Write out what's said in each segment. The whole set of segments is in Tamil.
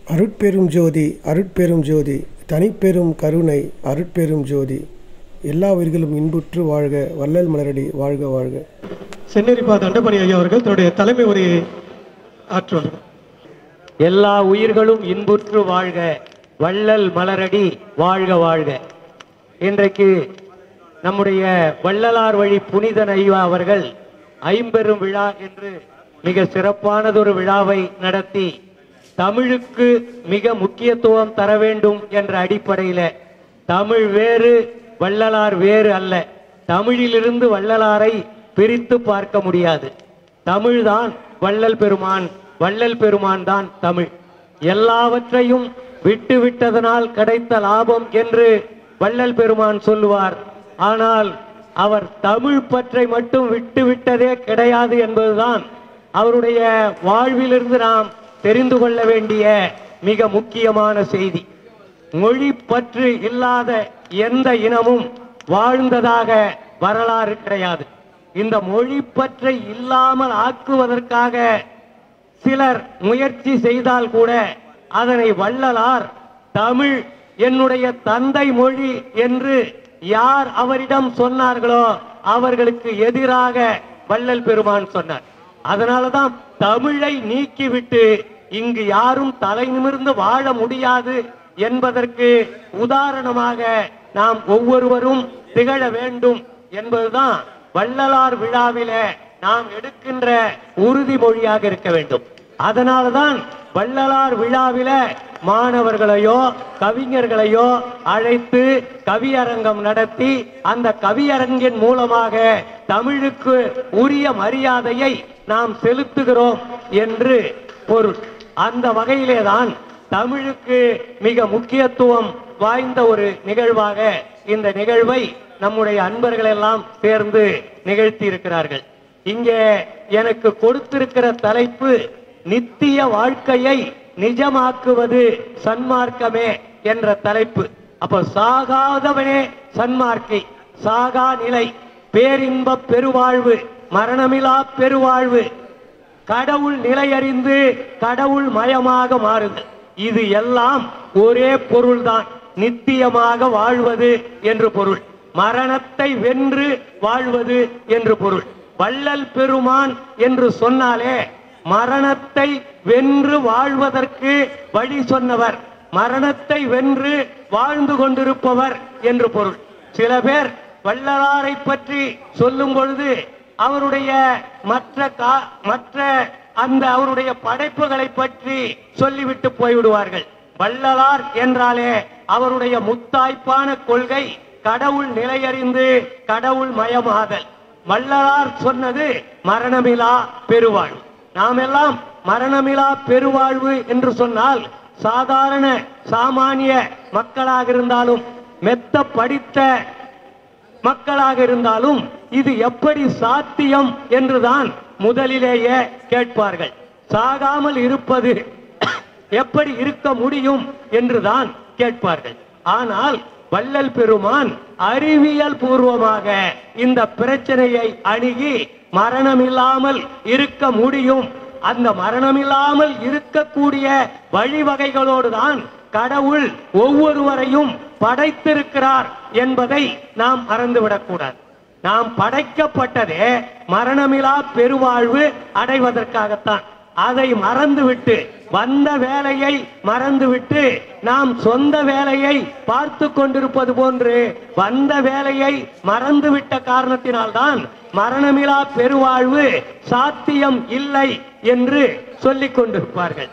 அருட்பெரும் ஜோதி அருட்பெரும் ஜோதி தனிப்பெரும் கருணை அருட்பெரும் ஜோதி எல்லா உயிர்களும் இன்புற்று வாழ்க வள்ளல் மலரடி வாழ்க வாழ்க சென்னரிப்பா தண்டபணி ஐயா அவர்கள் தன்னுடைய தலைமை உரையை ஆற்றுவார்கள் எல்லா உயிர்களும் இன்புற்று வாழ்க வள்ளல் மலரடி வாழ்க வாழ்க இன்றைக்கு நம்முடைய வள்ளலார் வழி புனிதன் ஐயா அவர்கள் ஐம்பெரும் விழா என்று மிக சிறப்பானதொரு விழாவை நடத்தி தமிழுக்கு மிக முக்கியத்துவம் தர வேண்டும் என்ற அடிப்படையில தமிழ் வேறு வள்ளலார் வேறு அல்ல தமிழிலிருந்து வள்ளலாரை பிரித்து பார்க்க முடியாது தமிழ்தான் வள்ளல் பெருமான் வள்ளல் பெருமான் தான் தமிழ் எல்லாவற்றையும் விட்டு விட்டதனால் கிடைத்த லாபம் என்று வள்ளல் பெருமான் சொல்லுவார் ஆனால் அவர் தமிழ் பற்றை மட்டும் விட்டு விட்டதே கிடையாது என்பதுதான் அவருடைய வாழ்விலிருந்து நாம் தெரிந்து கொள்ள வேண்டிய மிக முக்கியமான செய்தி மொழி பற்று இல்லாத எந்த இனமும் வாழ்ந்ததாக வரலாறு கிடையாது இந்த மொழி பற்றை இல்லாமல் ஆக்குவதற்காக சிலர் முயற்சி செய்தால் கூட அதனை வள்ளலார் தமிழ் என்னுடைய தந்தை மொழி என்று யார் அவரிடம் சொன்னார்களோ அவர்களுக்கு எதிராக வள்ளல் பெருமான் சொன்னார் அதனாலதான் தமிழை நீக்கிவிட்டு இங்கு யாரும் தலை நிமிர்ந்து வாழ முடியாது என்பதற்கு உதாரணமாக நாம் ஒவ்வொருவரும் திகழ வேண்டும் என்பதுதான் வள்ளலார் விழாவில நாம் எடுக்கின்ற உறுதிமொழியாக இருக்க வேண்டும் அதனால்தான் வள்ளலார் விழாவில மாணவர்களையோ கவிஞர்களையோ அழைத்து கவியரங்கம் நடத்தி அந்த கவியரங்கின் மூலமாக தமிழுக்கு உரிய மரியாதையை நாம் செலுத்துகிறோம் என்று பொருள் அந்த வகையிலேதான் தமிழுக்கு மிக முக்கியத்துவம் வாய்ந்த ஒரு நிகழ்வாக இந்த நிகழ்வை நம்முடைய அன்பர்கள் எல்லாம் சேர்ந்து நிகழ்த்தி இருக்கிறார்கள் இங்கே எனக்கு கொடுத்திருக்கிற தலைப்பு நித்திய வாழ்க்கையை நிஜமாக்குவது சன்மார்க்கமே என்ற தலைப்பு அப்ப சாகாதவனே சன்மார்க்கை சாகா நிலை பேரின்ப பெருவாழ்வு மரணமிலா பெருவாழ்வு கடவுள் நிலையறிந்து கடவுள் மயமாக மாறுது இது எல்லாம் ஒரே பொருள்தான் நித்தியமாக வாழ்வது என்று பொருள் மரணத்தை வென்று வாழ்வது என்று பொருள் வள்ளல் பெருமான் என்று சொன்னாலே மரணத்தை வென்று வாழ்வதற்கு வழி சொன்னவர் மரணத்தை வென்று வாழ்ந்து கொண்டிருப்பவர் என்று பொருள் சில பேர் வள்ளலாரை பற்றி சொல்லும் பொழுது அவருடைய மற்ற கா- மற்ற அந்த அவருடைய படைப்புகளை பற்றி சொல்லிவிட்டு போய்விடுவார்கள் வள்ளலார் என்றாலே அவருடைய முத்தாய்ப்பான கொள்கை கடவுள் நிலையறிந்து கடவுள் மயமாதல் வள்ளலார் சொன்னது மரணமிலா பெருவாழ்வு நாம் எல்லாம் மரணமிலா பெருவாழ்வு என்று சொன்னால் சாதாரண சாமானிய மக்களாக இருந்தாலும் மெத்த படித்த மக்களாக இருந்தாலும் இது எப்படி சாத்தியம் என்றுதான் முதலிலேயே கேட்பார்கள் சாகாமல் இருப்பது எப்படி இருக்க முடியும் என்றுதான் கேட்பார்கள் ஆனால் வள்ளல் பெருமான் அறிவியல் பூர்வமாக இந்த பிரச்சனையை அணுகி மரணமில்லாமல் இருக்க முடியும் அந்த மரணமில்லாமல் இருக்கக்கூடிய வழிவகைகளோடு தான் கடவுள் ஒவ்வொருவரையும் படைத்திருக்கிறார் என்பதை நாம் மறந்துவிடக்கூடாது நாம் படைக்கப்பட்டதே மரணமிலா பெருவாழ்வு அடைவதற்காகத்தான் அதை மறந்துவிட்டு வந்த வேலையை மறந்துவிட்டு நாம் சொந்த வேலையை பார்த்து கொண்டிருப்பது போன்று வந்த வேலையை மறந்துவிட்ட காரணத்தினால்தான் மரணமிலா பெருவாழ்வு சாத்தியம் இல்லை என்று சொல்லிக் கொண்டிருப்பார்கள்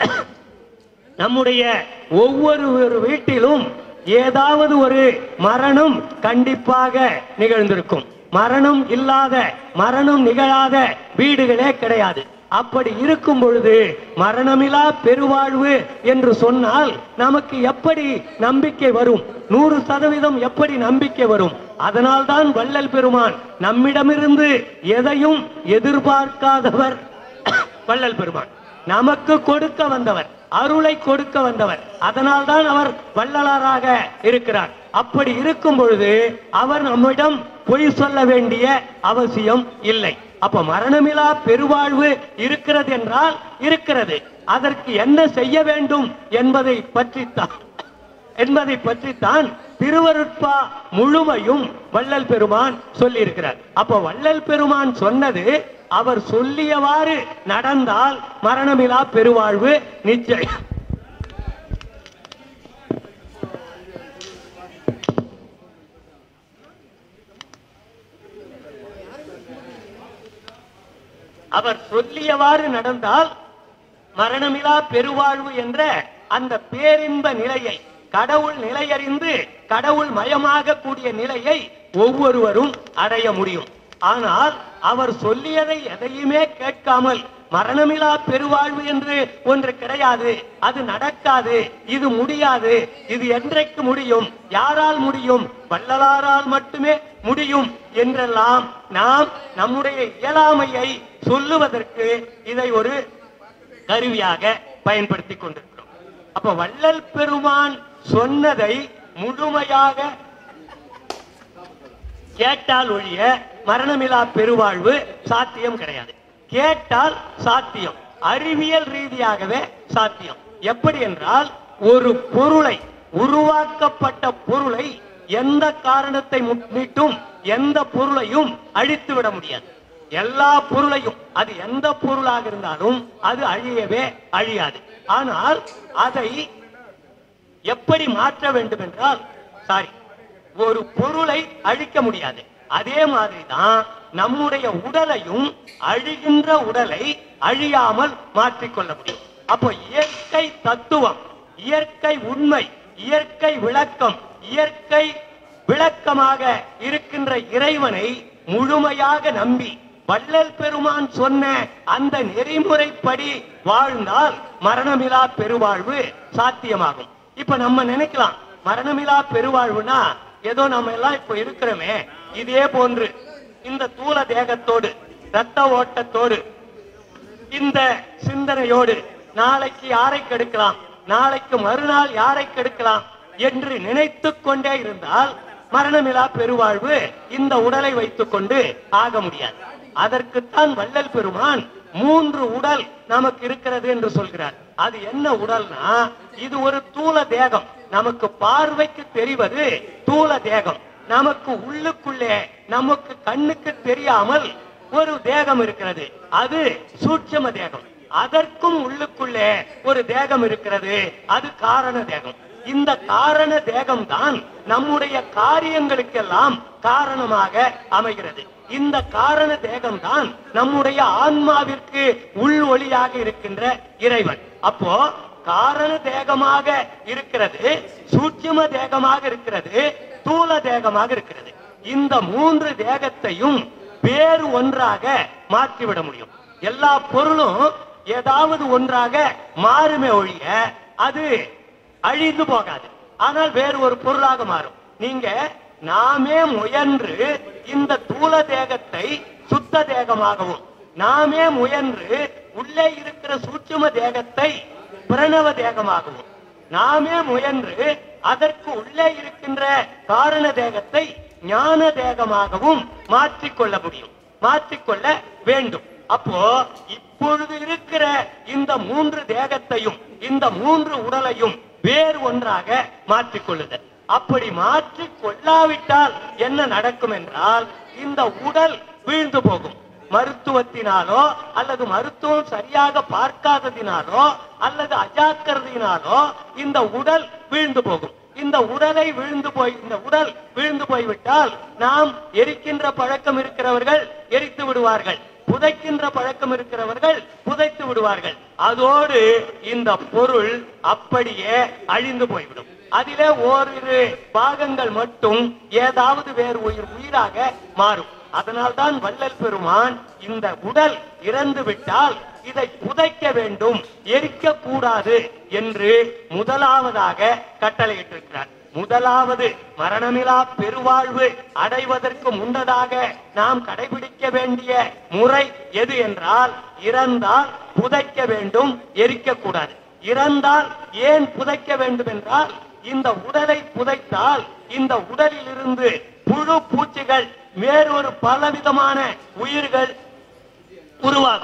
நம்முடைய ஒவ்வொரு ஒரு வீட்டிலும் ஏதாவது ஒரு மரணம் கண்டிப்பாக நிகழ்ந்திருக்கும் மரணம் இல்லாத மரணம் நிகழாத வீடுகளே கிடையாது அப்படி இருக்கும் பொழுது மரணமிலா பெருவாழ்வு என்று சொன்னால் நமக்கு எப்படி நம்பிக்கை வரும் நூறு சதவீதம் எப்படி நம்பிக்கை வரும் அதனால்தான் வள்ளல் பெருமான் நம்மிடமிருந்து எதையும் எதிர்பார்க்காதவர் வள்ளல் பெருமான் நமக்கு கொடுக்க வந்தவர் அருளை கொடுக்க வந்தவர் அதனால்தான் அவர் வள்ளலாராக இருக்கிறார் அப்படி இருக்கும் பொழுது அவர் நம்மிடம் பொய் சொல்ல வேண்டிய அவசியம் இல்லை அப்ப மரணமிலா பெருவாழ்வு இருக்கிறது என்றால் இருக்கிறது அதற்கு என்ன செய்ய வேண்டும் என்பதை பற்றித்தான் என்பதை பற்றித்தான் திருவருட்பா முழுமையும் வள்ளல் பெருமான் சொல்லியிருக்கிறார் அப்ப வள்ளல் பெருமான் சொன்னது அவர் சொல்லியவாறு நடந்தால் மரணமிலா பெருவாழ்வு நிச்சயம் அவர் சொல்லியவாறு நடந்தால் மரணமிலா பெருவாழ்வு என்ற அந்த பேரின்ப நிலையை கடவுள் நிலையறிந்து கடவுள் மயமாக கூடிய நிலையை ஒவ்வொருவரும் அடைய முடியும் ஆனால் அவர் சொல்லியதை எதையுமே கேட்காமல் மரணமிலா பெருவாழ்வு என்று ஒன்று கிடையாது அது நடக்காது இது முடியாது இது என்றைக்கு முடியும் யாரால் முடியும் வள்ளலாரால் மட்டுமே முடியும் என்றெல்லாம் நாம் நம்முடைய இயலாமையை சொல்லுவதற்கு இதை ஒரு கருவியாக பயன்படுத்தி கொண்டிருக்கிறோம் அப்ப வள்ளல் பெருமான் சொன்னதை முழுமையாக கேட்டால் ஒழிய மரணமிலா பெருவாழ்வு சாத்தியம் கிடையாது கேட்டால் சாத்தியம் அறிவியல் ரீதியாகவே சாத்தியம் எப்படி என்றால் ஒரு பொருளை உருவாக்கப்பட்ட பொருளை எந்த காரணத்தை முன்னிட்டும் எந்த பொருளையும் அழித்து விட முடியாது எல்லா பொருளையும் அது எந்த பொருளாக இருந்தாலும் அது அழியவே அழியாது ஆனால் அதை எப்படி மாற்ற வேண்டும் என்றால் சாரி ஒரு பொருளை அழிக்க முடியாது அதே மாதிரிதான் நம்முடைய உடலையும் அழிகின்ற உடலை அழியாமல் மாற்றிக்கொள்ள முடியும் அப்போ இயற்கை தத்துவம் இயற்கை உண்மை இயற்கை விளக்கம் இயற்கை விளக்கமாக இருக்கின்ற இறைவனை முழுமையாக நம்பி வள்ளல் பெருமான் சொன்ன அந்த நெறிமுறைப்படி வாழ்ந்தால் மரணமிலா பெருவாழ்வு சாத்தியமாகும் இப்ப நம்ம நினைக்கலாம் மரணமிலா பெருவாழ்வுனா ஏதோ நம்ம எல்லாம் இப்ப இருக்கிறோமே இதே போன்று இந்த தூல தேகத்தோடு ரத்த ஓட்டத்தோடு இந்த சிந்தனையோடு நாளைக்கு யாரை கெடுக்கலாம் நாளைக்கு மறுநாள் யாரை கெடுக்கலாம் என்று நினைத்துக் கொண்டே இருந்தால் மரணமிலா பெருவாழ்வு இந்த உடலை வைத்துக் கொண்டு ஆக முடியாது அதற்குத்தான் வள்ளல் பெருமான் மூன்று உடல் நமக்கு இருக்கிறது என்று சொல்கிறார் அது என்ன உடல்னா இது ஒரு தூல தேகம் நமக்கு பார்வைக்கு தெரிவது தூல தேகம் நமக்கு உள்ளுக்குள்ளே நமக்கு கண்ணுக்கு தெரியாமல் ஒரு தேகம் இருக்கிறது அது சூட்சம தேகம் அதற்கும் உள்ளுக்குள்ளே ஒரு தேகம் இருக்கிறது அது காரண தேகம் இந்த காரண தேகம் தான் நம்முடைய காரியங்களுக்கெல்லாம் காரணமாக அமைகிறது இந்த காரண தேகம் தான் நம்முடைய ஆன்மாவிற்கு உள் ஒளியாக இருக்கின்ற இறைவன் அப்போ காரண தேகமாக இருக்கிறது சூட்சும தேகமாக இருக்கிறது தூல தேகமாக இருக்கிறது இந்த மூன்று தேகத்தையும் வேறு ஒன்றாக மாற்றிவிட முடியும் எல்லா பொருளும் ஏதாவது ஒன்றாக மாறுமே ஒழிய அது அழிந்து போகாது ஆனால் வேறு ஒரு பொருளாக மாறும் நீங்க நாமே முயன்று இந்த தூல தேகத்தை சுத்த தேகமாகவும் நாமே முயன்று உள்ளே இருக்கிற சூட்சும தேகத்தை பிரணவ தேகமாகவும் நாமே முயன்று அதற்கு உள்ளே இருக்கின்ற காரண தேகத்தை ஞான தேகமாகவும் மாற்றிக்கொள்ள முடியும் மாற்றிக்கொள்ள வேண்டும் அப்போ இப்பொழுது இருக்கிற இந்த மூன்று தேகத்தையும் இந்த மூன்று உடலையும் வேறு ஒன்றாக மாற்றிக்கொள்ளுதல் அப்படி மாற்றிக் கொள்ளாவிட்டால் என்ன நடக்கும் என்றால் இந்த உடல் வீழ்ந்து போகும் மருத்துவத்தினாலோ அல்லது மருத்துவம் சரியாக பார்க்காததினாலோ அல்லது அஜாக்கிரதையினாலோ இந்த உடல் வீழ்ந்து போகும் இந்த உடலை விழுந்து போய் இந்த உடல் விழுந்து போய்விட்டால் நாம் எரிக்கின்ற பழக்கம் இருக்கிறவர்கள் எரித்து விடுவார்கள் புதைக்கின்ற பழக்கம் இருக்கிறவர்கள் புதைத்து விடுவார்கள் அதோடு இந்த பொருள் அப்படியே அழிந்து போய்விடும் அதிலே ஓரிரு பாகங்கள் மட்டும் ஏதாவது வேறு உயிர் உயிராக மாறும் அதனால்தான் வள்ளல் பெருமான் இந்த உடல் இறந்து விட்டால் இதை புதைக்க வேண்டும் எரிக்க கூடாது என்று முதலாவதாக கட்டளையிட்டிருக்கிறார் முதலாவது மரணமிலா பெருவாழ்வு அடைவதற்கு முன்னதாக நாம் கடைபிடிக்க வேண்டிய முறை எது என்றால் இறந்தால் புதைக்க வேண்டும் எரிக்க கூடாது இறந்தால் ஏன் புதைக்க வேண்டும் என்றால் இந்த உடலை புதைத்தால் இந்த உடலில் இருந்து புழு பூச்சிகள் வேறொரு பலவிதமான உயிர்கள் உருவாகும்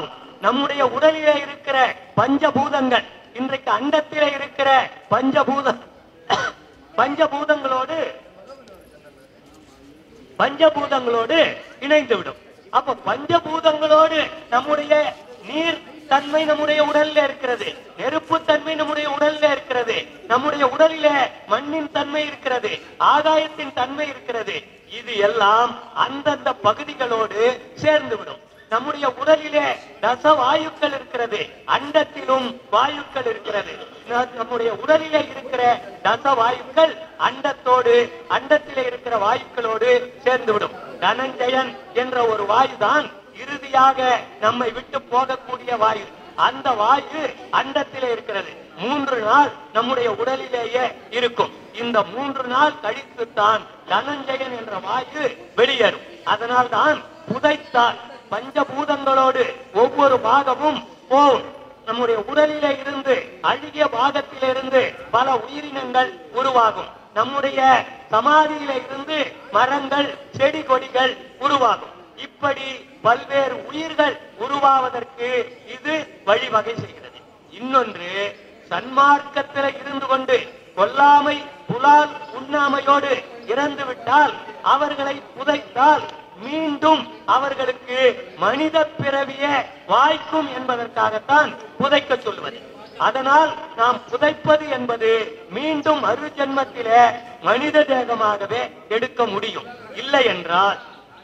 நம்முடைய உடலிலே இருக்கிற பஞ்சபூதங்கள் இன்றைக்கு அண்டத்திலே இருக்கிற பஞ்சபூத பஞ்சபூதங்களோடு பஞ்சபூதங்களோடு இணைந்து விடும் அப்ப பஞ்சபூதங்களோடு நம்முடைய நீர் தன்மை நம்முடைய உடல்ல இருக்கிறது நெருப்பு தன்மை நம்முடைய உடல்ல இருக்கிறது நம்முடைய உடலிலே மண்ணின் தன்மை இருக்கிறது ஆகாயத்தின் தன்மை இருக்கிறது இது எல்லாம் அந்தந்த பகுதிகளோடு சேர்ந்து விடும் நம்முடைய உடலிலே தச வாயுக்கள் இருக்கிறது அண்டத்திலும் வாயுக்கள் இருக்கிறது ந- நம்முடைய உடலிலே இருக்கிற தச வாயுக்கள் அண்டத்தோடு அண்டத்திலே இருக்கிற வாயுக்களோடு சேர்ந்துவிடும் தனஞ்சயன் என்ற ஒரு வாயுதான் இறுதியாக நம்மை விட்டு போகக்கூடிய வாயு அந்த வாயு அண்டத்திலே இருக்கிறது மூன்று நாள் நம்முடைய உடலிலேயே இருக்கும் இந்த மூன்று நாள் கழித்துத்தான் தனஞ்சயன் என்ற வாயு வெளியேறும் அதனால் தான் புதைத்தால் பஞ்சபூதங்களோடு ஒவ்வொரு பாகமும் போகும் நம்முடைய உடலிலே இருந்து அழுகிய பாகத்திலிருந்து பல உயிரினங்கள் உருவாகும் நம்முடைய சமாதியில இருந்து மரங்கள் செடி கொடிகள் உருவாகும் இப்படி பல்வேறு உயிர்கள் உருவாவதற்கு இது வழிவகை செய்கிறது இன்னொன்று சன்மார்க்கத்தில இருந்து கொண்டு கொல்லாமை புலால் உண்ணாமையோடு இறந்து விட்டால் அவர்களை புதைத்தால் மீண்டும் அவர்களுக்கு மனித பிறவிய வாய்க்கும் என்பதற்காகத்தான் புதைக்க சொல்வது அதனால் நாம் புதைப்பது என்பது மீண்டும் மறு ஜென்மத்திலே மனித தேகமாகவே எடுக்க முடியும் இல்லை என்றால்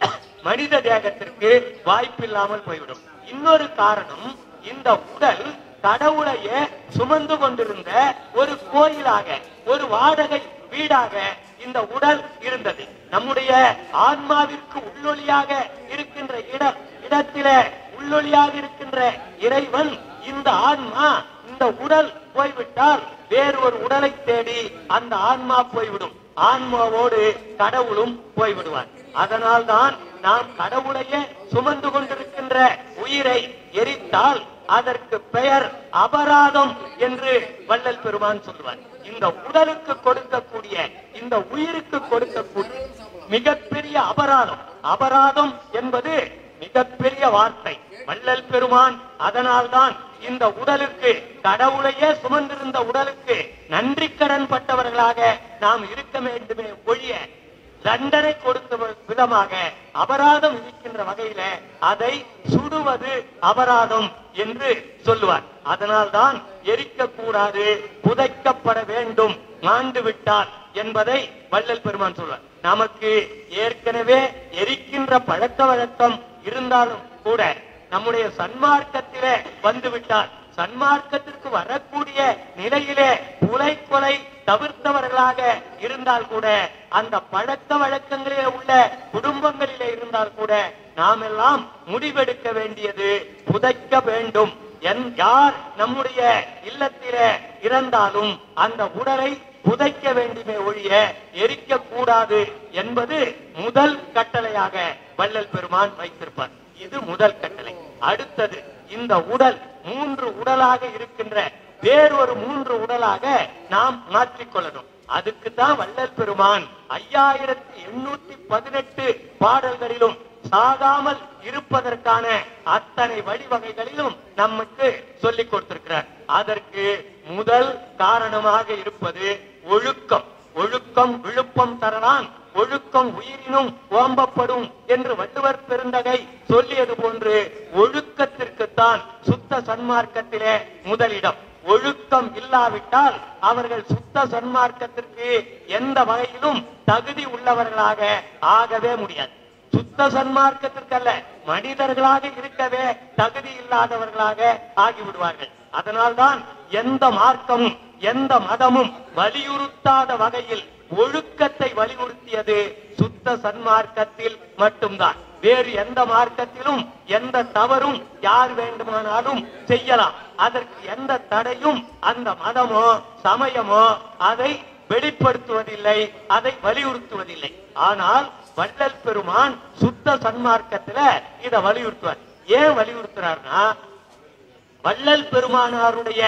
மனித தேகத்திற்கு வாய்ப்பில்லாமல் போய்விடும் இன்னொரு காரணம் இந்த உடல் கடவுளையே சுமந்து கொண்டிருந்த ஒரு கோயிலாக ஒரு வாடகை வீடாக இந்த உடல் இருந்தது நம்முடைய ஆன்மாவிற்கு உள்ளொளியாக இருக்கின்ற இடம் இடத்திலே உள்ளொளியாக இருக்கின்ற இறைவன் இந்த ஆன்மா இந்த உடல் போய்விட்டால் வேறு ஒரு உடலை தேடி அந்த ஆன்மா போய்விடும் ஆன்மாவோடு கடவுளும் போய்விடுவார் அதனால்தான் நாம் கடவுளையே சுமந்து கொண்டிருக்கின்ற உயிரை எரித்தால் அதற்கு பெயர் அபராதம் என்று வள்ளல் பெருமான் சொல்வார் இந்த உடலுக்கு கொடுக்கக்கூடிய இந்த உயிருக்கு கொடுக்கக்கூடிய மிகப்பெரிய அபராதம் அபராதம் என்பது மிகப்பெரிய வார்த்தை வள்ளல் பெருமான் அதனால்தான் இந்த உடலுக்கு கடவுளையே சுமந்திருந்த உடலுக்கு நன்றி கடன் பட்டவர்களாக நாம் இருக்க வேண்டுமே ஒழிய தண்டனை கொடுத்த விதமாக அபராதம் விதிக்கின்ற வகையில அதை சுடுவது அபராதம் என்று சொல்லுவார் அதனால்தான் எரிக்க கூடாது புதைக்கப்பட வேண்டும் மாண்டு விட்டார் என்பதை வள்ளல் பெருமான் சொல்வார் நமக்கு ஏற்கனவே எரிக்கின்ற பழக்க வழக்கம் இருந்தாலும் கூட நம்முடைய சன்மார்க்கத்திலே வந்துவிட்டார் சன்மார்க்கத்திற்கு வரக்கூடிய நிலையிலே புலை கொலை தவிர்த்தவர்களாக இருந்தால் கூட அந்த பழக்க வழக்கங்களிலே உள்ள குடும்பங்களிலே இருந்தால் கூட நாம் எல்லாம் முடிவெடுக்க வேண்டியது புதைக்க வேண்டும் என் யார் நம்முடைய இல்லத்திலே இறந்தாலும் அந்த உடலை புதைக்க வேண்டுமே ஒழிய எரிக்க கூடாது என்பது முதல் கட்டளையாக வள்ளல் பெருமான் வைத்திருப்பார் இது முதல் கட்டளை அடுத்தது இந்த உடல் மூன்று உடலாக இருக்கின்ற வேறொரு மூன்று உடலாக நாம் மாற்றிக்கொள்ளணும் அதுக்கு தான் வள்ளல் பெருமான் ஐயாயிரத்தி எண்ணூத்தி பதினெட்டு பாடல்களிலும் சாகாமல் இருப்பதற்கான அத்தனை வழிவகைகளிலும் நமக்கு சொல்லிக் கொடுத்திருக்கிறார் அதற்கு முதல் காரணமாக இருப்பது ஒழுக்கம் ஒழுக்கம் விழுப்பம் தரலான் ஒழுக்கம் உயிரினும் ஓம்பப்படும் என்று வள்ளுவர் பெருந்தகை சொல்லியது போன்று ஒழுக்கத்திற்குத்தான் சுத்த சன்மார்க்கத்திலே முதலிடம் ஒழுக்கம் இல்லாவிட்டால் அவர்கள் சுத்த சன்மார்க்கத்திற்கு எந்த வகையிலும் தகுதி உள்ளவர்களாக ஆகவே முடியாது சுத்த சன்மார்க்கத்திற்கு அல்ல மனிதர்களாக இருக்கவே தகுதி இல்லாதவர்களாக ஆகிவிடுவார்கள் அதனால்தான் எந்த மார்க்கமும் எந்த மதமும் வலியுறுத்தாத வகையில் ஒழுக்கத்தை வலியுறுத்தியது சுத்த சன்மார்க்கத்தில் மட்டும்தான் வேறு எந்த மார்க்கத்திலும் எந்த தவறும் யார் வேண்டுமானாலும் செய்யலாம் அதற்கு எந்த தடையும் அந்த மதமோ சமயமோ அதை வெளிப்படுத்துவதில்லை அதை வலியுறுத்துவதில்லை ஆனால் வள்ளல் பெருமான் சுத்த சன்மார்க்கத்துல இத வலியுறுத்துவார் ஏன் வலியுறுத்துறாருன்னா வள்ளல் பெருமானாருடைய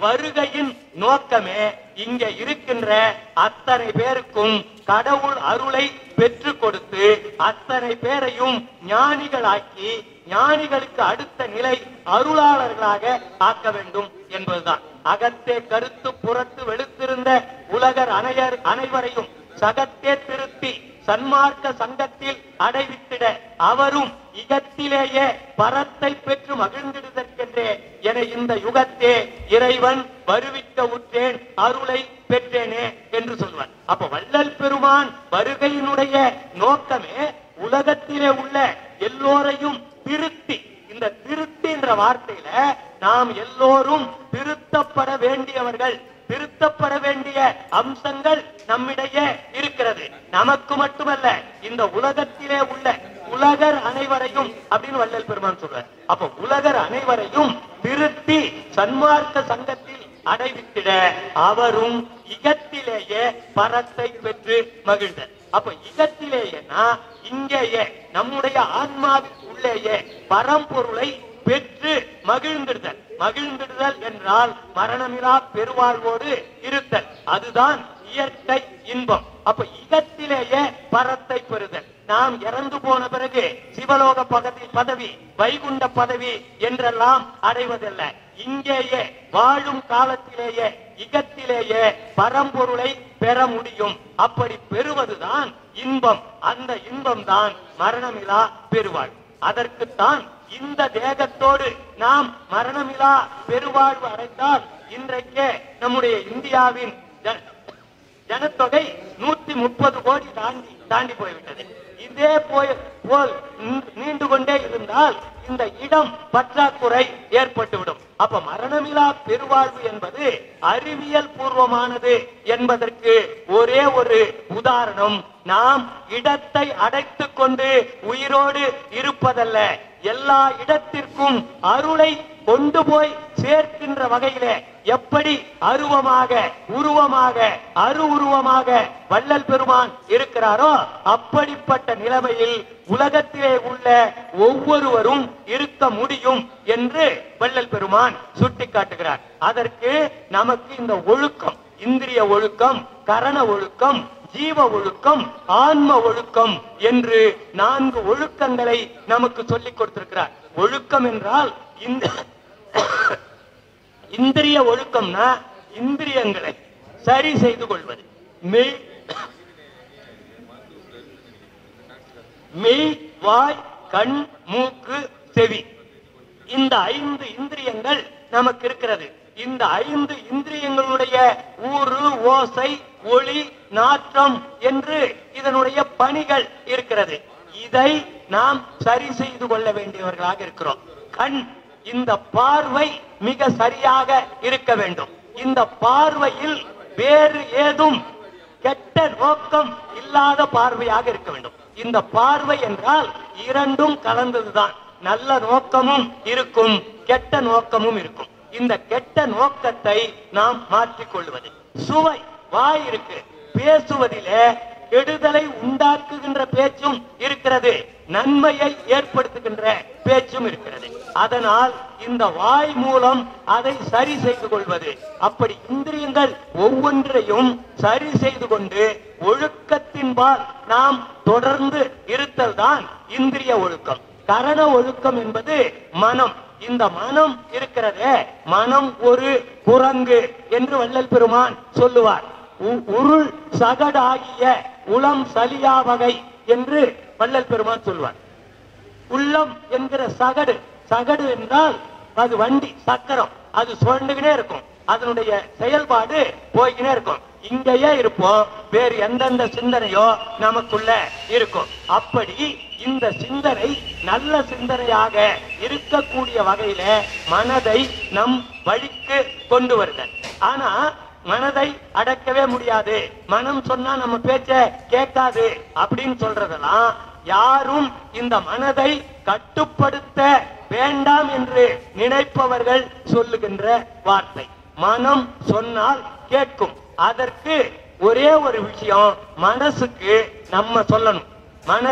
வருகையின் நோக்கமே இங்க இருக்கின்ற அத்தனை பேருக்கும் கடவுள் அருளை பெற்று கொடுத்து அத்தனை பேரையும் ஞானிகளாக்கி ஞானிகளுக்கு அடுத்த நிலை அருளாளர்களாக ஆக்க வேண்டும் என்பதுதான் அகத்தே கருத்து புறத்து வெளுத்திருந்த உலகர் அனையர் அனைவரையும் சகத்தே திருத்தி சன்மார்க்க சங்கத்தில் அடைவித்திட அவரும் இகத்திலேயே பரத்தை பெற்று மகிழ்ந்திடுதற்கென்றே என இந்த யுகத்தே இறைவன் வருவிக்க உற்றேன் அருளை பெற்றேனே என்று சொல்வார் அப்ப வள்ளல் பெருமான் வருகையினுடைய நோக்கமே உலகத்திலே உள்ள எல்லோரையும் திருத்தி இந்த திருத்தி என்ற வார்த்தையில நாம் எல்லோரும் திருத்தப்பட வேண்டியவர்கள் திருத்தப்பட வேண்டிய அம்சங்கள் நம்மிடையே இருக்கிறது நமக்கு மட்டுமல்ல இந்த உலகத்திலே உள்ள உலகர் அனைவரையும் அப்படின்னு வள்ளல் பெருமான் சொல்றார் அப்ப உலகர் அனைவரையும் திருத்தி சன்மார்க்க சங்கத்தில் அடைவித்திட அவரும் இகத்திலேயே பரத்தை பெற்று மகிழ்ந்தார் அப்ப இகத்திலேயேனா இங்கேயே நம்முடைய ஆன்மாவின் உள்ளேயே பரம்பொருளை பெற்று மகிழ்ந்திடுதல் மகிழ்ந்திடுதல் என்றால் மரணமிலா பெருவாழ்வோடு இருத்தல் அதுதான் இயற்கை இன்பம் அப்ப இகத்திலேயே பரத்தை பெறுதல் நாம் இறந்து போன பிறகு சிவலோக பதவி பதவி வைகுண்ட பதவி என்றெல்லாம் அடைவதல்ல இங்கேயே வாழும் காலத்திலேயே இகத்திலேயே பரம்பொருளை பெற முடியும் அப்படி பெறுவதுதான் இன்பம் அந்த இன்பம் தான் மரணமிலா பெறுவாள் அதற்குத்தான் இந்த தேகத்தோடு நாம் மரணமிலா பெருவாழ்வு அடைந்தால் இன்றைக்கே நம்முடைய இந்தியாவின் ஜ- ஜனத்தொகை நூத்தி முப்பது கோடி தாண்டி தாண்டி போய்விட்டது இதே போய் போல் நீ- நீண்டு கொண்டே இருந்தால் இந்த இடம் பற்றாக்குறை ஏற்பட்டுவிடும் அப்ப மரணமிலா பெருவாழ்வு என்பது அறிவியல் பூர்வமானது என்பதற்கு ஒரே ஒரு உதாரணம் நாம் இடத்தை அடைத்துக் கொண்டு உயிரோடு இருப்பதல்ல எல்லா இடத்திற்கும் அருளை கொண்டு போய் சேர்க்கின்ற வகையிலே எப்படி அருவமாக உருவமாக அரு உருவமாக வள்ளல் பெருமான் இருக்கிறாரோ அப்படிப்பட்ட நிலைமையில் உலகத்திலே உள்ள ஒவ்வொருவரும் இருக்க முடியும் என்று வள்ளல் பெருமான் சுட்டிக்காட்டுகிறார் அதற்கு நமக்கு இந்த ஒழுக்கம் இந்திரிய ஒழுக்கம் கரண ஒழுக்கம் ஜீவ ஒழுக்கம் ஆன்ம ஒழுக்கம் என்று நான்கு ஒழுக்கங்களை நமக்கு சொல்லிக் கொடுத்திருக்கிறார் ஒழுக்கம் என்றால் இந்த இந்திரிய ஒழுக்கம்னா இந்திரியங்களை சரி செய்து கொள்வது மெய் மெய் வாய் கண் மூக்கு செவி இந்த ஐந்து இந்திரியங்கள் நமக்கு இருக்கிறது இந்த ஐந்து இந்திரியங்களுடைய ஊறு ஓசை ஒளி நாற்றம் என்று இதனுடைய பணிகள் இருக்கிறது இதை நாம் சரி செய்து கொள்ள வேண்டியவர்களாக இருக்கிறோம் கண் இந்த பார்வை மிக சரியாக இருக்க வேண்டும் இந்த பார்வையில் வேறு ஏதும் கெட்ட நோக்கம் இல்லாத பார்வையாக இருக்க வேண்டும் இந்த பார்வை என்றால் இரண்டும் கலந்ததுதான் நல்ல நோக்கமும் இருக்கும் கெட்ட நோக்கமும் இருக்கும் இந்த கெட்ட நோக்கத்தை நாம் மாற்றிக் கொள்வது சுவை வாய் இருக்கு பேசுவதிலே கெடுதலை உண்டாக்குகின்ற பேச்சும் இருக்கிறது நன்மையை ஏற்படுத்துகின்ற பேச்சும் இருக்கிறது அதனால் இந்த வாய் மூலம் அதை சரி செய்து கொள்வது அப்படி இந்திரியங்கள் ஒவ்வொன்றையும் சரி செய்து கொண்டு ஒழுக்கத்தின்பால் நாம் தொடர்ந்து இருத்தல் தான் இந்திரிய ஒழுக்கம் கரண ஒழுக்கம் என்பது மனம் இந்த மனம் இருக்கிறதே மனம் ஒரு குரங்கு என்று வள்ளல் பெருமான் சொல்லுவார் உ- உருள் சகடாகிய உளம் சலியா வகை என்று வள்ளல் பெருமான் சொல்வார் உள்ளம் என்கிற சகடு சகடு என்றால் அது வண்டி சக்கரம் அது சுழண்டுகினே இருக்கும் அதனுடைய செயல்பாடு போய்கினே இருக்கும் இங்கேயே இருப்போம் வேறு எந்தெந்த சிந்தனையோ நமக்குள்ள இருக்கும் அப்படி இந்த சிந்தனை நல்ல சிந்தனையாக இருக்கக்கூடிய வகையில மனதை நம் வழிக்கு கொண்டு வருதல் ஆனா மனதை அடக்கவே முடியாது மனம் சொன்னா நம்ம பேச்ச கேட்காது அப்படின்னு சொல்றதெல்லாம் யாரும் இந்த மனதை கட்டுப்படுத்த வேண்டாம் என்று நினைப்பவர்கள் சொல்லுகின்ற வார்த்தை மனம் சொன்னால் கேட்கும் அதற்கு ஒரே ஒரு விஷயம் மனசுக்கு நம்ம சொல்லணும் மனதை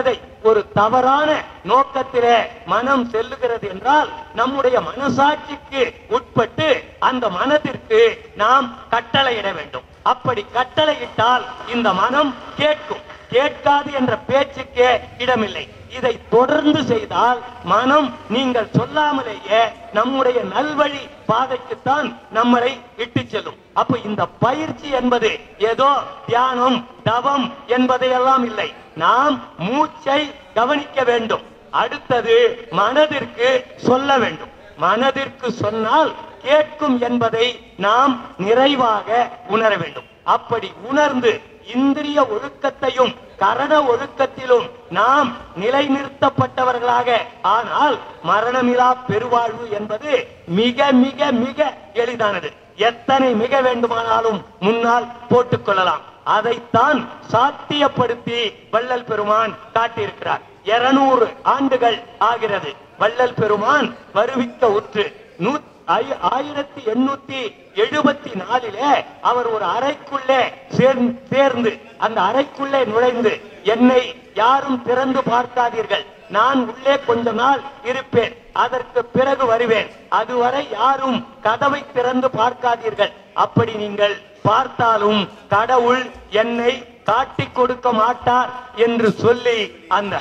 ஒரு தவறான நோக்கத்திலே மனம் செல்லுகிறது என்றால் நம்முடைய மனசாட்சிக்கு உட்பட்டு அந்த மனதிற்கு நாம் கட்டளையிட வேண்டும் அப்படி கட்டளையிட்டால் இந்த மனம் கேட்கும் கேட்காது என்ற பேச்சுக்கே இடமில்லை இதை தொடர்ந்து செய்தால் மனம் நீங்கள் சொல்லாமலேயே நம்முடைய நல்வழி பாதைக்குத்தான் நம்மளை இட்டு செல்லும் அப்ப இந்த பயிற்சி என்பது ஏதோ தியானம் தவம் என்பதையெல்லாம் இல்லை நாம் மூச்சை கவனிக்க வேண்டும் அடுத்தது மனதிற்கு சொல்ல வேண்டும் மனதிற்கு சொன்னால் கேட்கும் என்பதை நாம் நிறைவாக உணர வேண்டும் அப்படி உணர்ந்து இந்திரிய ஒழுக்கத்தையும் கரண ஒழுக்கத்திலும் நாம் நிலைநிறுத்தப்பட்டவர்களாக ஆனால் மரணமிலா பெருவாழ்வு என்பது மிக மிக மிக எளிதானது எத்தனை மிக வேண்டுமானாலும் முன்னால் போட்டுக் கொள்ளலாம் அதைத்தான் சாத்தியப்படுத்தி வள்ளல் பெருமான் காட்டியிருக்கிறார் இருநூறு ஆண்டுகள் ஆகிறது வள்ளல் பெருமான் வருவிக்க உற்று நூ- ஆயி- ஆயிரத்தி எண்ணூத்தி எழுபத்தி நாலிலே அவர் ஒரு அறைக்குள்ளே சேர்ந்- சேர்ந்து அந்த அறைக்குள்ளே நுழைந்து என்னை யாரும் திறந்து பார்க்காதீர்கள் நான் உள்ளே கொஞ்ச நாள் இருப்பேன் அதற்கு பிறகு வருவேன் அதுவரை யாரும் கதவை திறந்து பார்க்காதீர்கள் அப்படி நீங்கள் பார்த்தாலும் கடவுள் என்னை காட்டிக் கொடுக்க மாட்டார் என்று சொல்லி அந்த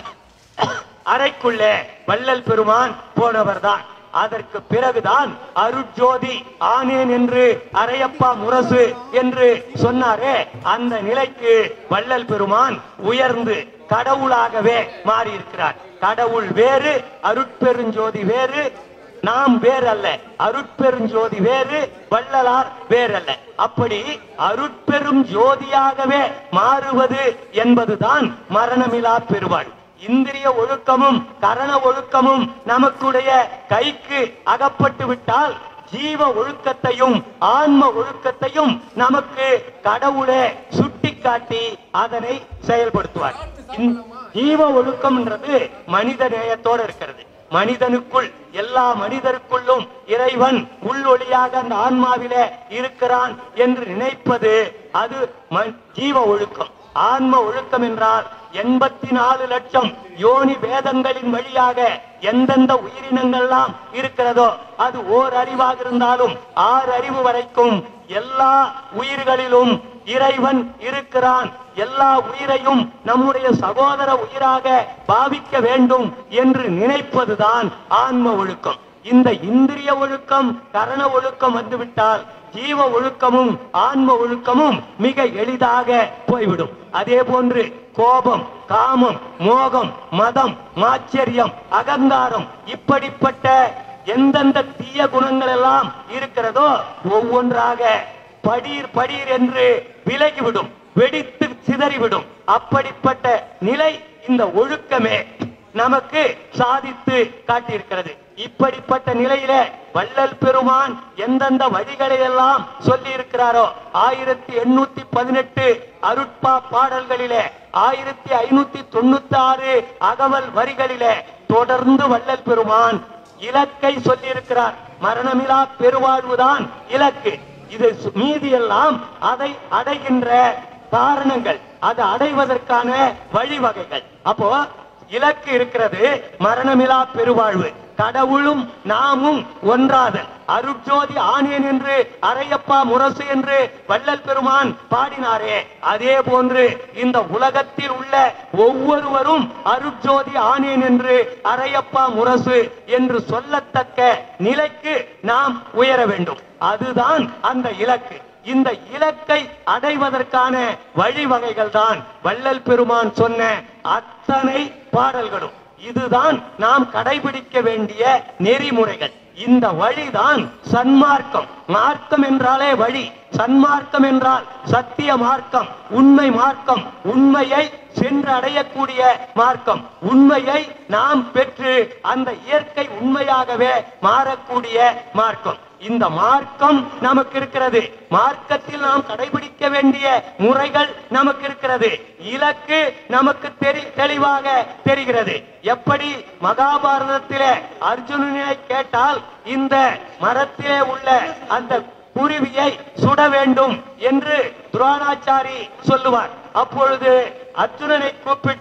அறைக்குள்ளே வள்ளல் பெருமான் போனவர்தான் அதற்கு பிறகுதான் அருட்ஜோதி ஆனேன் என்று அரையப்பா முரசு என்று சொன்னாரே அந்த நிலைக்கு வள்ளல் பெருமான் உயர்ந்து கடவுளாகவே மாறி இருக்கிறார் கடவுள் வேறு அருட்பெருஞ்சோதி வேறு நாம் வேறல்ல அருட்பெருஞ்சோதி வேறு வள்ளலார் வேறல்ல அப்படி அருட்பெரும் ஜோதியாகவே மாறுவது என்பதுதான் மரணமிலா பெருவாள் இந்திரிய ஒழுக்கமும் கரண ஒழுக்கமும் நமக்குடைய கைக்கு அகப்பட்டு விட்டால் ஜீவ ஒழுக்கத்தையும் ஆன்ம ஒழுக்கத்தையும் நமக்கு கடவுளே சுட்டிக்காட்டி அதனை செயல்படுத்துவார் இந்த ஜீவ ஒழுக்கம்ன்றது மனித நேயத்தோடு இருக்கிறது மனிதனுக்குள் எல்லா மனிதருக்குள்ளும் இறைவன் உள்ளொளியாக அந்த ஆன்மாவிலே இருக்கிறான் என்று நினைப்பது அது ம- ஜீவ ஒழுக்கம் ஆன்ம ஒழுக்கம் என்றால் எண்பத்தி நாலு லட்சம் யோனி வேதங்களின் வழியாக எந்தெந்த உயிரினங்கள்லாம் இருக்கிறதோ அது ஓர் அறிவாக இருந்தாலும் ஆறு அறிவு வரைக்கும் எல்லா உயிர்களிலும் இறைவன் இருக்கிறான் எல்லா உயிரையும் நம்முடைய சகோதர உயிராக பாவிக்க வேண்டும் என்று நினைப்பதுதான் ஆன்ம ஒழுக்கம் இந்த இந்திரிய ஒழுக்கம் கரண ஒழுக்கம் வந்துவிட்டால் ஜீவ ஒழுக்கமும் ஆன்ம ஒழுக்கமும் மிக எளிதாக போய்விடும் அதே போன்று கோபம் காமம் மோகம் மதம் மாச்சரியம் அகங்காரம் இப்படிப்பட்ட எந்தெந்த தீய குணங்கள் எல்லாம் இருக்கிறதோ ஒவ்வொன்றாக படீர் படீர் என்று விலகிவிடும் வெடித்து சிதறிவிடும் அப்படிப்பட்ட நிலை இந்த ஒழுக்கமே நமக்கு சாதித்து காட்டியிருக்கிறது இப்படிப்பட்ட நிலையில வள்ளல் பெருமான் எந்தெந்த வழிகளை எல்லாம் சொல்லி இருக்கிறாரோ ஆயிரத்தி எண்ணூத்தி பதினெட்டு அருட்பா பாடல்களிலே ஆயிரத்தி ஐநூத்தி தொண்ணூத்தி ஆறு அகவல் வரிகளிலே தொடர்ந்து வள்ளல் பெருமான் இலக்கை சொல்லியிருக்கிறார் மரணமிலா பெருவாழ்வுதான் இலக்கு இது சு- மீதியெல்லாம் அதை அடைகின்ற காரணங்கள் அதை அடைவதற்கான வழிவகைகள் அப்போ இலக்கு இருக்கிறது மரணமிலா பெருவாழ்வு கடவுளும் நாமும் ஒன்றாதல் அருட்ஜோதி ஆனேன் என்று அரையப்பா முரசு என்று வள்ளல் பெருமான் பாடினாரே அதே போன்று இந்த உலகத்தில் உள்ள ஒவ்வொருவரும் அருட்ஜோதி ஆனேன் என்று அரையப்பா முரசு என்று சொல்லத்தக்க நிலைக்கு நாம் உயர வேண்டும் அதுதான் அந்த இலக்கு இந்த இலக்கை அடைவதற்கான வழிவகைகள் தான் வள்ளல் பெருமான் சொன்ன அத்தனை பாடல்களும் இதுதான் நாம் கடைபிடிக்க வேண்டிய நெறிமுறைகள் இந்த வழிதான் சன்மார்க்கம் மார்க்கம் என்றாலே வழி சன்மார்க்கம் என்றால் சத்திய மார்க்கம் உண்மை மார்க்கம் உண்மையை சென்று அடையக்கூடிய மார்க்கம் உண்மையை நாம் பெற்று அந்த இயற்கை உண்மையாகவே மாறக்கூடிய மார்க்கம் இந்த மார்க்கம் நமக்கு இருக்கிறது மார்க்கத்தில் நாம் கடைபிடிக்க வேண்டிய முறைகள் நமக்கு இருக்கிறது இலக்கு நமக்கு தெரி தெளிவாக தெரிகிறது எப்படி மகாபாரதத்திலே அர்ஜுனனை கேட்டால் இந்த மரத்திலே உள்ள அந்த குருவியை சுட வேண்டும் என்று துரோணாச்சாரி சொல்லுவார் அப்பொழுது அர்ஜுனனை கூப்பிட்டு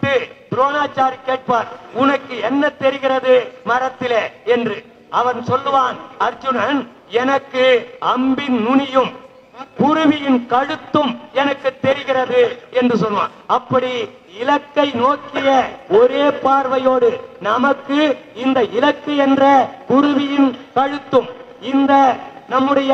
துரோணாச்சாரி கேட்பார் உனக்கு என்ன தெரிகிறது மரத்திலே என்று அவன் சொல்லுவான் அர்ஜுனன் எனக்கு அம்பின் நுனியும் குருவியின் கழுத்தும் எனக்கு தெரிகிறது என்று சொல்லுவான் அப்படி இலக்கை நோக்கிய ஒரே பார்வையோடு நமக்கு இந்த இலக்கு என்ற குருவியின் கழுத்தும் இந்த நம்முடைய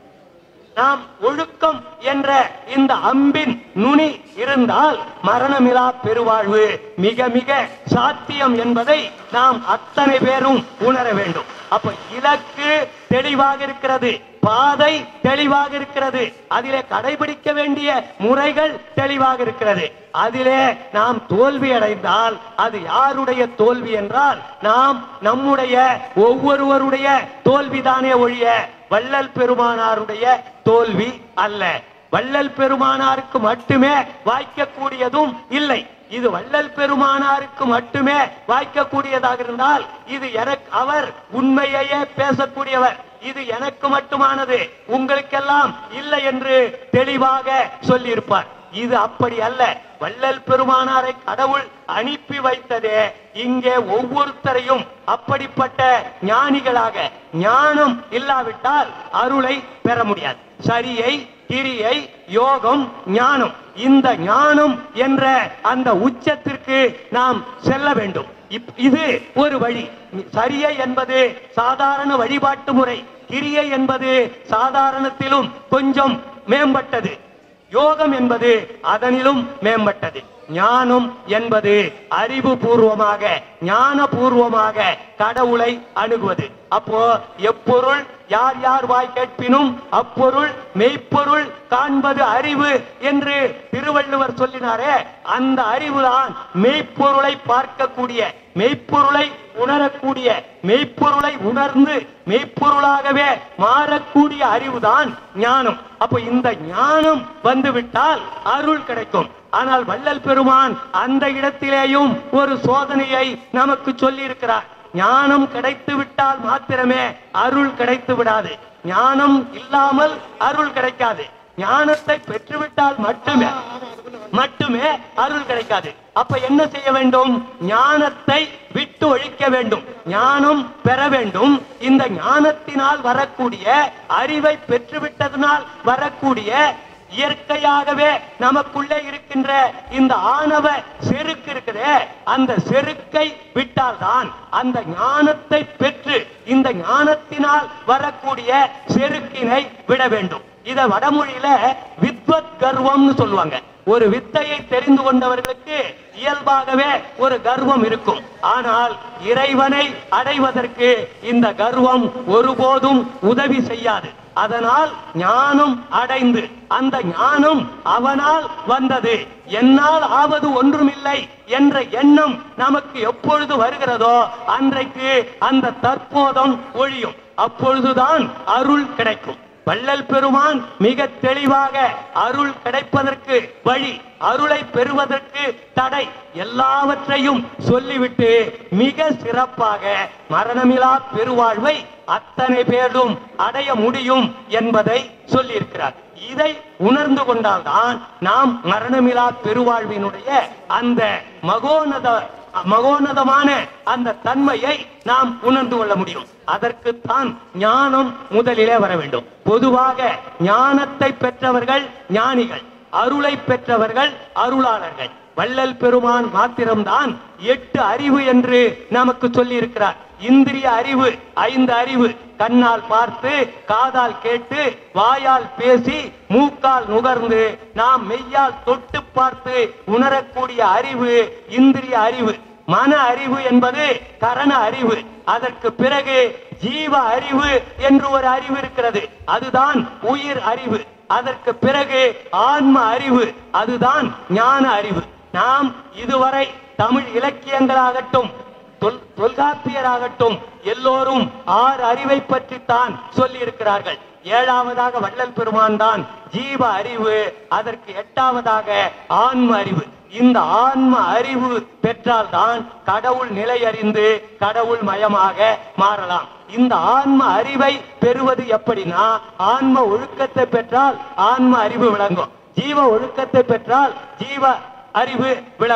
நாம் ஒழுக்கம் என்ற இந்த அம்பின் நுனி இருந்தால் மரணமிலா பெருவாழ்வு மிக மிக சாத்தியம் என்பதை நாம் அத்தனை பேரும் உணர வேண்டும் அப்ப இலக்கு தெளிவாக இருக்கிறது பாதை தெளிவாக இருக்கிறது அதிலே கடைபிடிக்க வேண்டிய முறைகள் தெளிவாக இருக்கிறது அதிலே நாம் தோல்வி அடைந்தால் அது யாருடைய தோல்வி என்றால் நாம் நம்முடைய ஒவ்வொருவருடைய தோல்விதானே ஒழிய வள்ளல் பெருமானாருடைய தோல்வி அல்ல வள்ளல் பெருமானாருக்கு மட்டுமே வாய்க்கக்கூடியதும் இல்லை இது வள்ளல் பெருமானாருக்கு மட்டுமே வாய்க்கக்கூடியதாக இருந்தால் இது எனக்கு அவர் உண்மையையே பேசக்கூடியவர் இது எனக்கு மட்டுமானது உங்களுக்கெல்லாம் இல்லை என்று தெளிவாக சொல்லியிருப்பார் இது அப்படி அல்ல வள்ளல் பெருமானாரை கடவுள் அனுப்பி வைத்ததே இங்கே ஒவ்வொருத்தரையும் அப்படிப்பட்ட ஞானிகளாக ஞானம் இல்லாவிட்டால் அருளை பெற முடியாது சரியை கிரியை யோகம் ஞானம் இந்த ஞானம் என்ற அந்த உச்சத்திற்கு நாம் செல்ல வேண்டும் இப்- இது ஒரு வழி சரியை என்பது சாதாரண வழிபாட்டு முறை கிரியை என்பது சாதாரணத்திலும் கொஞ்சம் மேம்பட்டது யோகம் என்பது அதனிலும் மேம்பட்டது ஞானம் என்பது அறிவு பூர்வமாக ஞான பூர்வமாக கடவுளை அணுகுவது அப்போ எப்பொருள் யார் யார் வாய் கேட்பினும் அப்பொருள் மெய்ப்பொருள் காண்பது அறிவு என்று திருவள்ளுவர் சொல்லினாரே அந்த அறிவுதான் மெய்ப்பொருளை பார்க்கக்கூடிய மெய்ப்பொருளை உணரக்கூடிய மெய்ப்பொருளை உணர்ந்து மெய்ப்பொருளாகவே மாறக்கூடிய அறிவுதான் ஞானம் அப்ப இந்த ஞானம் வந்துவிட்டால் அருள் கிடைக்கும் ஆனால் வள்ளல் பெருமான் அந்த இடத்திலேயும் ஒரு சோதனையை நமக்கு சொல்லி இருக்கிறார் ஞானம் கிடைத்து விட்டால் மாத்திரமே அருள் கிடைத்து விடாது ஞானம் இல்லாமல் அருள் கிடைக்காது ஞானத்தை பெற்றுவிட்டால் மட்டுமே மட்டுமே அருள் கிடைக்காது அப்ப என்ன செய்ய வேண்டும் ஞானத்தை விட்டு ஒழிக்க வேண்டும் ஞானம் பெற வேண்டும் இந்த ஞானத்தினால் வரக்கூடிய அறிவை பெற்றுவிட்டதனால் வரக்கூடிய இயற்கையாகவே நமக்குள்ளே இருக்கின்ற இந்த ஆணவ செருக்கு இருக்குதே அந்த செருக்கை விட்டால்தான் அந்த ஞானத்தை பெற்று இந்த ஞானத்தினால் வரக்கூடிய செருக்கினை விட வேண்டும் இத வடமொழியில வித்வத் கர்வம்னு சொல்லுவாங்க ஒரு வித்தையை தெரிந்து கொண்டவர்களுக்கு இயல்பாகவே ஒரு கர்வம் இருக்கும் ஆனால் இறைவனை அடைவதற்கு இந்த கர்வம் ஒருபோதும் உதவி செய்யாது அதனால் ஞானம் அடைந்து அந்த ஞானம் அவனால் வந்தது என்னால் ஆவது ஒன்றுமில்லை என்ற எண்ணம் நமக்கு எப்பொழுது வருகிறதோ அன்றைக்கு அந்த தற்போதம் ஒழியும் அப்பொழுதுதான் அருள் கிடைக்கும் வள்ளல் பெருமான் மிக தெளிவாக அருள் கிடைப்பதற்கு வழி அருளை பெறுவதற்கு தடை எல்லாவற்றையும் சொல்லிவிட்டு மிக சிறப்பாக மரணமிலா பெருவாழ்வை அத்தனை பேரும் அடைய முடியும் என்பதை சொல்லியிருக்கிறார் இதை உணர்ந்து கொண்டால்தான் நாம் மரணமிலா பெருவாழ்வினுடைய அந்த மகோனத மகோன்னதமான அந்த தன்மையை நாம் உணர்ந்து கொள்ள முடியும் அதற்குத்தான் ஞானம் முதலிலே வர வேண்டும் பொதுவாக ஞானத்தை பெற்றவர்கள் ஞானிகள் அருளை பெற்றவர்கள் அருளாளர்கள் வள்ளல் பெருமான் மாத்திரம்தான் எட்டு அறிவு என்று நமக்கு சொல்லி இருக்கிறார் இந்திரிய அறிவு ஐந்து அறிவு கண்ணால் பார்த்து காதால் கேட்டு வாயால் பேசி மூக்கால் நுகர்ந்து நாம் மெய்யால் தொட்டு பார்த்து உணரக்கூடிய அறிவு இந்திரிய அறிவு மன அறிவு என்பது கரண அறிவு அதற்கு பிறகு ஜீவ அறிவு என்று ஒரு அறிவு இருக்கிறது அதுதான் உயிர் அறிவு அதற்கு பிறகு ஆன்ம அறிவு அதுதான் ஞான அறிவு நாம் இதுவரை தமிழ் இலக்கியங்களாகட்டும் தொல்- தொல்காப்பியராகட்டும் எல்லோரும் ஆறு அறிவை பற்றித்தான் சொல்லி இருக்கிறார்கள் ஏழாவதாக வள்ளல் பெருமான் தான் ஜீவ அறிவு அதற்கு எட்டாவதாக ஆன்ம அறிவு இந்த ஆன்ம அறிவு பெற்றால்தான் கடவுள் நிலை அறிந்து கடவுள் மயமாக மாறலாம் இந்த ஆன்ம அறிவை பெறுவது எப்படின்னா ஆன்ம ஒழுக்கத்தை பெற்றால் ஆன்ம அறிவு விளங்கும் ஜீவ ஒழுக்கத்தை பெற்றால் ஜீவ அறிவு விளங்கும்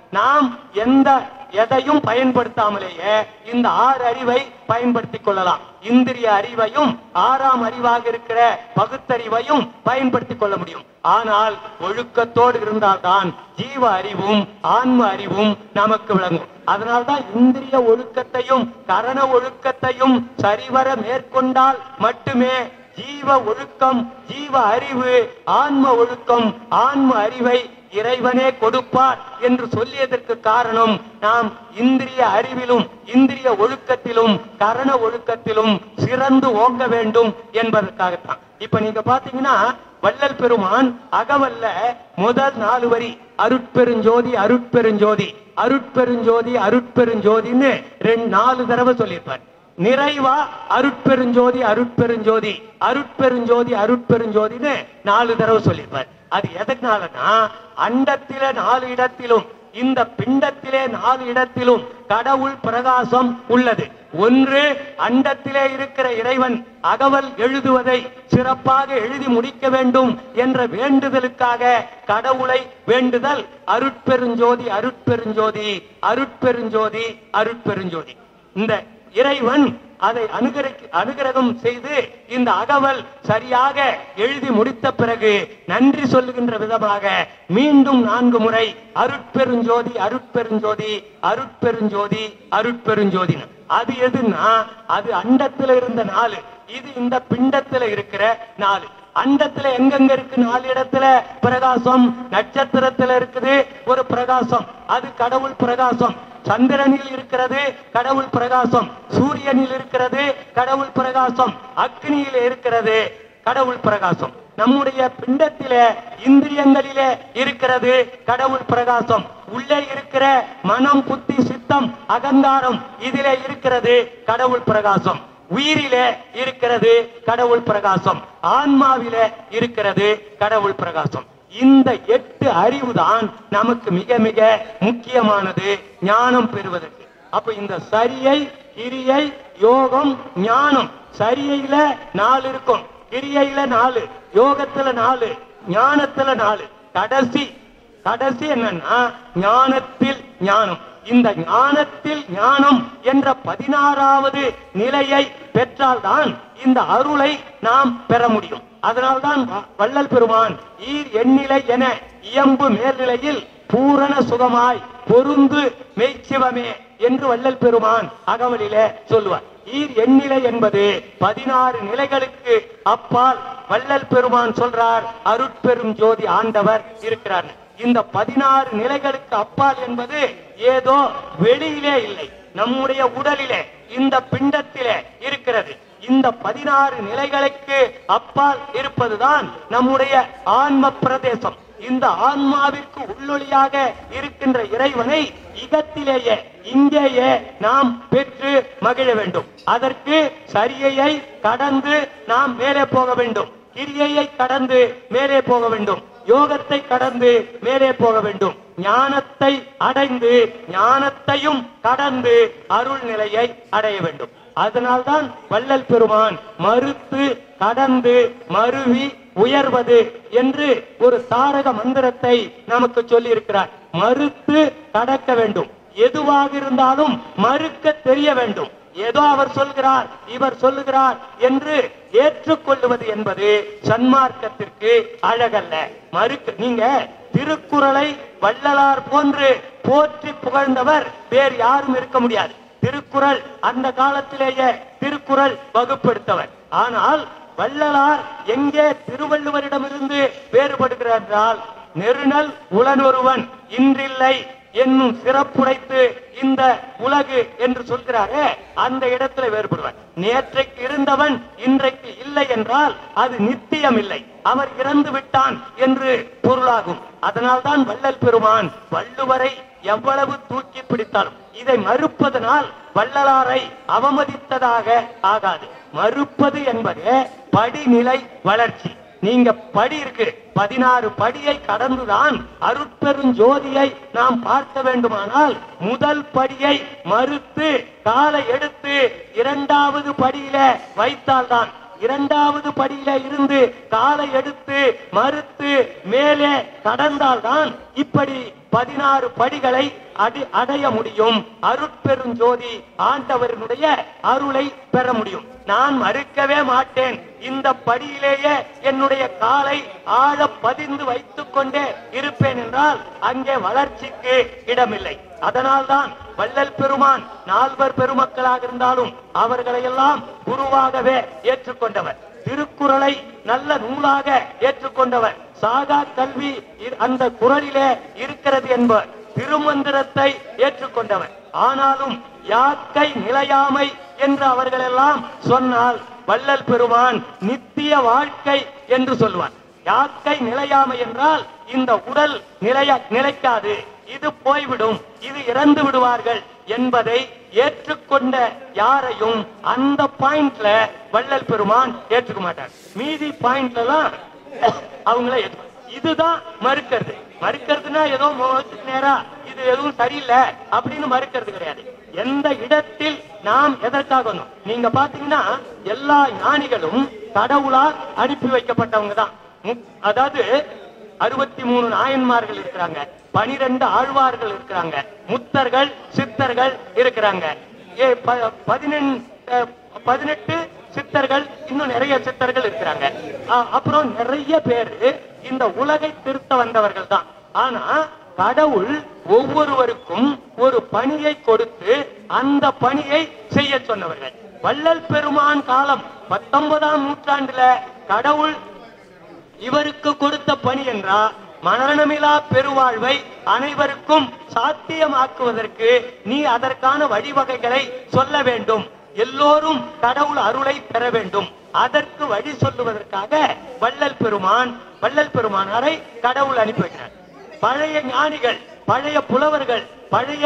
நாம் எந்த எதையும் பயன்படுத்தாமலேயே இந்த ஆறு அறிவை பயன்படுத்திக் கொள்ளலாம் இந்திரிய அறிவையும் ஆறாம் அறிவாக இருக்கிற பகுத்தறிவையும் பயன்படுத்திக் கொள்ள முடியும் ஆனால் ஒழுக்கத்தோடு இருந்தால்தான் ஜீவ அறிவும் ஆன்ம அறிவும் நமக்கு விளங்கும் அதனால்தான் இந்திரிய ஒழுக்கத்தையும் கரண ஒழுக்கத்தையும் சரிவர மேற்கொண்டால் மட்டுமே ஜீவ ஒழுக்கம் ஜீவ அறிவு ஆன்ம ஒழுக்கம் ஆன்ம அறிவை இறைவனே கொடுப்பார் என்று சொல்லியதற்கு காரணம் நாம் இந்திரிய அறிவிலும் இந்திரிய ஒழுக்கத்திலும் கரண ஒழுக்கத்திலும் சிறந்து ஓங்க வேண்டும் என்பதற்காகத்தான் இப்ப நீங்க பாத்தீங்கன்னா வள்ளல் பெருமான் அகவல்ல முதல் நாலு வரி அருட்பெருஞ்சோதி அருட்பெருஞ்சோதி அருட்பெருஞ்சோதி அருட்பெருஞ்சோதின்னு ரெண்டு நாலு தடவை சொல்லியிருப்பார் நிறைவா அருட்பெருஞ்சோதி அருட்பெருஞ்சோதி அருட்பெருஞ்சோதி அருட்பெருஞ்சோதின்னு நாலு தடவை சொல்லியிருப்பார் அது எதனாலனா அண்டத்தில நாலு இடத்திலும் இந்த பிண்டத்திலே நாலு இடத்திலும் கடவுள் பிரகாசம் உள்ளது ஒன்று அண்டத்திலே இருக்கிற இறைவன் அகவல் எழுதுவதை சிறப்பாக எழுதி முடிக்க வேண்டும் என்ற வேண்டுதலுக்காக கடவுளை வேண்டுதல் அருட்பெருஞ்சோதி அருட்பெருஞ்சோதி அருட்பெருஞ்சோதி அருட்பெருஞ்சோதி இந்த இறைவன் அதை அனுகரிக்க அனுகிரகம் செய்து இந்த அகவல் சரியாக எழுதி முடித்த பிறகு நன்றி சொல்லுகின்ற விதமாக மீண்டும் நான்கு முறை அருட்பெருஞ்சோதி அருட்பெருஞ்சோதி அருட்பெருஞ்சோதி அருட்பெருஞ்சோதி அது எதுன்னா அது அண்டத்துல இருந்த நாலு இது இந்த பிண்டத்துல இருக்கிற நாலு அண்டத்துல எங்கெங்க இருக்கு நாலு இடத்துல பிரகாசம் நட்சத்திரத்துல இருக்குது ஒரு பிரகாசம் அது கடவுள் பிரகாசம் சந்திரனில் இருக்கிறது கடவுள் பிரகாசம் சூரியனில் இருக்கிறது கடவுள் பிரகாசம் அக்னியில் இருக்கிறது கடவுள் பிரகாசம் நம்முடைய பிண்டத்திலே இந்திரியங்களிலே இருக்கிறது கடவுள் பிரகாசம் உள்ளே இருக்கிற மனம் புத்தி சித்தம் அகங்காரம் இதிலே இருக்கிறது கடவுள் பிரகாசம் உயிரிலே இருக்கிறது கடவுள் பிரகாசம் ஆன்மாவிலே இருக்கிறது கடவுள் பிரகாசம் இந்த எட்டு அறிவு தான் நமக்கு மிக மிக முக்கியமானது ஞானம் பெறுவதற்கு அப்ப இந்த சரியை கிரியை யோகம் ஞானம் சரியையில நாலு இருக்கும் கிரியையில நாலு யோகத்துல நாலு ஞானத்துல நாலு கடைசி கடைசி என்னன்னா ஞானத்தில் ஞானம் இந்த ஞானத்தில் ஞானம் என்ற பதினாறாவது நிலையை பெற்றால்தான் இந்த அருளை நாம் பெற முடியும் அதனால்தான் வ- வள்ளல் பெருமான் ஈர் எண்ணிலை என இயம்பு மேல்நிலையில் பூரண சுகமாய் பொருந்து மெய்ச்சிவமே என்று வள்ளல் பெருமான் அகவலிலே சொல்லுவார் ஈர் எண்ணிலை என்பது பதினாறு நிலைகளுக்கு அப்பால் வள்ளல் பெருமான் சொல்றார் அருட்பெரும் ஜோதி ஆண்டவர் இருக்கிறார் இந்த பதினாறு நிலைகளுக்கு அப்பால் என்பது ஏதோ வெளியிலே இல்லை நம்முடைய உடலிலே இந்த பிண்டத்திலே இருக்கிறது இந்த பதினாறு நிலைகளுக்கு அப்பால் இருப்பதுதான் நம்முடைய ஆன்ம பிரதேசம் இந்த ஆன்மாவிற்கு உள்ளொளியாக இருக்கின்ற இறைவனை இகத்திலேயே இங்கேயே நாம் பெற்று மகிழ வேண்டும் அதற்கு சரியையை கடந்து நாம் மேலே போக வேண்டும் கிரியையை கடந்து மேலே போக வேண்டும் யோகத்தை கடந்து மேலே போக வேண்டும் ஞானத்தை அடைந்து ஞானத்தையும் கடந்து அருள் நிலையை அடைய வேண்டும் அதனால்தான் வள்ளல் பெருமான் மறுத்து கடந்து மருவி உயர்வது என்று ஒரு தாரக மந்திரத்தை நமக்கு சொல்லி இருக்கிறார் மறுத்து கடக்க வேண்டும் எதுவாக இருந்தாலும் மறுக்க தெரிய வேண்டும் ஏதோ அவர் சொல்கிறார் இவர் சொல்லுகிறார் என்று ஏற்றுக்கொள்வது என்பது சன்மார்க்கத்திற்கு அழகல்ல மறுக்க நீங்க திருக்குறளை வள்ளலார் போன்று போற்றி புகழ்ந்தவர் வேறு யாரும் இருக்க முடியாது திருக்குறள் அந்த காலத்திலேயே திருக்குறள் வகுப்படுத்தவர் ஆனால் வள்ளலார் எங்கே திருவள்ளுவரிடமிருந்து வேறுபடுகிறார் என்றால் நெருநல் உளனொருவன் இன்றில்லை என்னும் சிறப்புடைத்து இந்த உலகு என்று சொல்கிறாரே அந்த இடத்துல வேறுபடுவார் நேற்றைக்கு இருந்தவன் இன்றைக்கு இல்லை என்றால் அது நித்தியம் இல்லை அவர் இறந்து விட்டான் என்று பொருளாகும் அதனால்தான் வள்ளல் பெருமான் வள்ளுவரை எவ்வளவு தூக்கி பிடித்தாலும் இதை மறுப்பதனால் வள்ளலாரை அவமதித்ததாக ஆகாது மறுப்பது என்பது படிநிலை வளர்ச்சி நீங்க படி இருக்கு பதினாறு படியை கடந்துதான் அருட்பெரும் ஜோதியை நாம் பார்க்க வேண்டுமானால் முதல் படியை மறுத்து காலை எடுத்து இரண்டாவது படியில வைத்தால்தான் இரண்டாவது படியில இருந்து காலை எடுத்து மறுத்து மேலே கடந்தால்தான் இப்படி பதினாறு படிகளை அடி அடைய முடியும் அருட்பெருஞ்சோதி ஆண்டவரினுடைய அருளை பெற முடியும் நான் மறுக்கவே மாட்டேன் இந்த படியிலேயே என்னுடைய காலை ஆழ பதிந்து வைத்துக் கொண்டே இருப்பேன் என்றால் அங்கே வளர்ச்சிக்கு இடமில்லை அதனால்தான் வள்ளல் பெருமான் நால்வர் பெருமக்களாக இருந்தாலும் அவர்களை எல்லாம் குருவாகவே ஏற்றுக்கொண்டவர் திருக்குறளை நல்ல நூலாக ஏற்றுக்கொண்டவர் சாகா கல்வி இ- அந்த குறளிலே இருக்கிறது என்பவர் திருமந்திரத்தை ஏற்றுக்கொண்டவர் ஆனாலும் யாக்கை நிலையாமை என்று அவர்களெல்லாம் சொன்னால் வள்ளல் பெருமான் நித்திய வாழ்க்கை என்று சொல்வார் யாக்கை நிலையாமை என்றால் இந்த உடல் நிலைய நிலைக்காது இது போய்விடும் இது இறந்து விடுவார்கள் என்பதை ஏற்றுக்கொண்ட யாரையும் அந்த பாயிண்ட்ல வள்ளல் பெருமான் ஏற்றுக்க மாட்டார் மீதி பாயிண்ட்ல எல்லாம் அவங்கள ஏத்துக்க- இதுதான் மறுக்கிறது மறுக்கிறதுனா ஏதோ முகத்துக்கு நேரா இது எதுவும் சரியில்லை அப்படின்னு மறுக்கிறது கிடையாது எந்த இடத்தில் நாம் எதற்காக வந்தோம் நீங்க பாத்தீங்கன்னா எல்லா ஞானிகளும் கடவுளால் அனுப்பி வைக்கப்பட்டவங்க தான் மு- அதாவது அறுபத்தி மூணு நாயன்மார்கள் இருக்கிறாங்க பனிரெண்டு ஆழ்வார்கள் இருக்கிறாங்க முத்தர்கள் சித்தர்கள் இருக்கிறாங்க ஏ, ப- பதினெண்- அஹ், பதினெட்டு சித்தர்கள் இன்னும் நிறைய சித்தர்கள் இருக்கிறாங்க அஹ், அப்புறம் நிறைய பேரு இந்த உலகை திருத்த வந்தவர்கள் தான் ஆனா கடவுள் ஒவ்வொருவருக்கும் ஒரு பணியை கொடுத்து அந்த பணியை செய்ய சொன்னவர்கள் வள்ளல் பெருமான் காலம் பத்தொன்பதாம் நூற்றாண்டுல கடவுள் இவருக்கு கொடுத்த பணி என்றா மரணமிலா பெருவாழ்வை அனைவருக்கும் சாத்தியமாக்குவதற்கு நீ அதற்கான வழிவகைகளை சொல்ல வேண்டும் எல்லோரும் கடவுள் அருளை பெற வேண்டும் அதற்கு வழி சொல்லுவதற்காக வள்ளல் பெருமான் வள்ளல் பெருமானாரை கடவுள் அனுப்பி வைக்கிறார் பழைய ஞானிகள் பழைய புலவர்கள் பழைய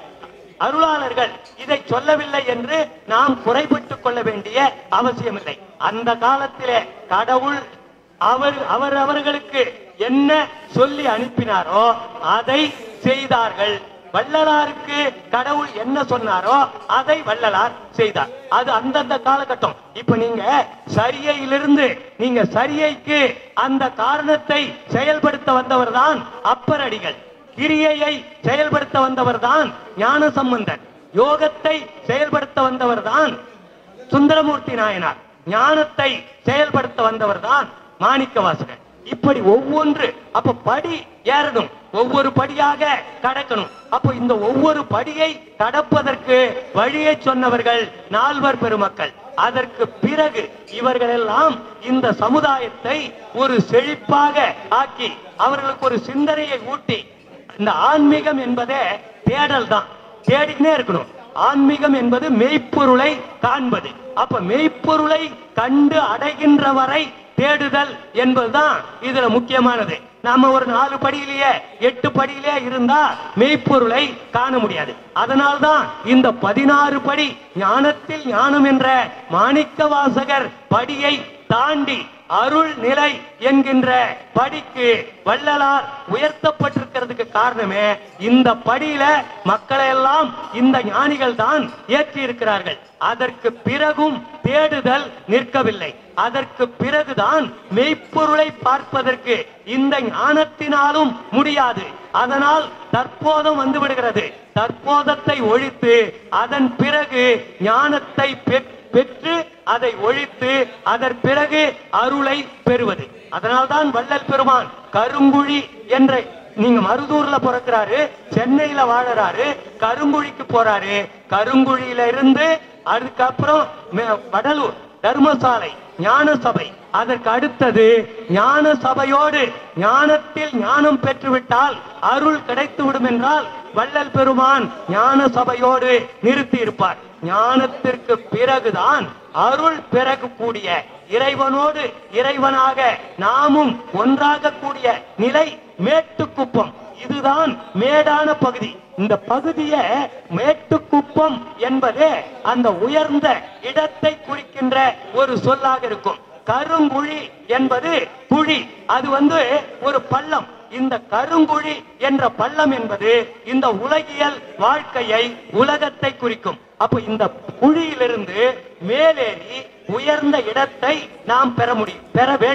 அருளாளர்கள் இதை சொல்லவில்லை என்று நாம் குறைபட்டுக் கொள்ள வேண்டிய அவசியமில்லை அந்த காலத்திலே கடவுள் அவர் அவர் அவர்களுக்கு என்ன சொல்லி அனுப்பினாரோ அதை செய்தார்கள் வள்ளலாருக்கு கடவுள் என்ன சொன்னாரோ அதை வள்ளலார் செய்தார் அது அந்தந்த காலகட்டம் இப்ப நீங்க சரியையிலிருந்து நீங்க சரியைக்கு அந்த காரணத்தை செயல்படுத்த வந்தவர் தான் அப்பரடிகள் கிரியையை செயல்படுத்த வந்தவர் தான் ஞான சம்பந்தன் யோகத்தை செயல்படுத்த வந்தவர் தான் சுந்தரமூர்த்தி நாயனார் ஞானத்தை செயல்படுத்த வந்தவர் தான் மாணிக்க வாசகர் இப்படி ஒவ்வொன்று அப்ப படி ஏறணும் ஒவ்வொரு படியாக கடக்கணும் அப்போ இந்த ஒவ்வொரு படியை கடப்பதற்கு வழியை சொன்னவர்கள் நால்வர் பெருமக்கள் அதற்கு பிறகு இவர்கள் எல்லாம் இந்த சமுதாயத்தை ஒரு செழிப்பாக ஆக்கி அவர்களுக்கு ஒரு சிந்தனையை ஊட்டி இந்த ஆன்மீகம் என்பதே தேடல் தான் தேடிக்கினே இருக்கணும் ஆன்மீகம் என்பது மெய்ப்பொருளை காண்பது அப்ப மெய்ப்பொருளை கண்டு அடைகின்ற வரை தேடுதல் என்பதுதான் இதுல முக்கியமானது நாம ஒரு நாலு படியிலேயே எட்டு படியிலே இருந்தா மெய்ப்பொருளை காண முடியாது அதனால்தான் இந்த பதினாறு படி ஞானத்தில் ஞானம் என்ற மாணிக்க வாசகர் படியை தாண்டி அருள் நிலை என்கின்ற படிக்கு வள்ளலார் உயர்த்தப்பட்டிருக்கிறதுக்கு காரணமே இந்த படியில மக்களை எல்லாம் இந்த ஞானிகள் தான் ஏற்றி இருக்கிறார்கள் அதற்கு பிறகும் தேடுதல் நிற்கவில்லை அதற்கு பிறகுதான் மெய்ப்பொருளை பார்ப்பதற்கு இந்த ஞானத்தினாலும் முடியாது அதனால் தற்போதம் வந்து விடுகிறது தற்போதத்தை ஒழித்து அதன் பிறகு ஞானத்தை பெற்- பெற்று அதை ஒழித்து அதன் பிறகு அருளை பெறுவது அதனால்தான் வள்ளல் பெருமான் கருங்குழி என்ற நீங்க மருதூர்ல பிறக்கிறாரு சென்னையில வாழறாரு கருங்குழிக்கு போறாரு கருங்குழியில இருந்து அதுக்கப்புறம் மே- வடலூர் தர்மசாலை ஞான சபை அதற்கு அடுத்தது ஞான சபையோடு ஞானத்தில் ஞானம் பெற்றுவிட்டால் அருள் கிடைத்து விடும் என்றால் வள்ளல் பெருமான் ஞான சபையோடு நிறுத்தி இருப்பார் ஞானத்திற்கு பிறகுதான் அருள் பிறகக்கூடிய இறைவனோடு இறைவனாக நாமும் ஒன்றாக கூடிய நிலை மேட்டுக்குப்பம் இதுதான் மேடான பகுதி இந்த பகுதிய மேட்டுக்குப்பம் என்பது அந்த உயர்ந்த இடத்தை குறிக்கின்ற ஒரு சொல்லாக இருக்கும் கருங்குழி என்பது குழி அது வந்து ஒரு பள்ளம் இந்த கருங்குழி என்ற பள்ளம் என்பது இந்த உலகியல் வாழ்க்கையை உலகத்தை குறிக்கும் அப்ப இந்த குழியிலிருந்து மேலேறி உயர்ந்த இடத்தை நாம் பெற முடியும் பெற வேண்டும்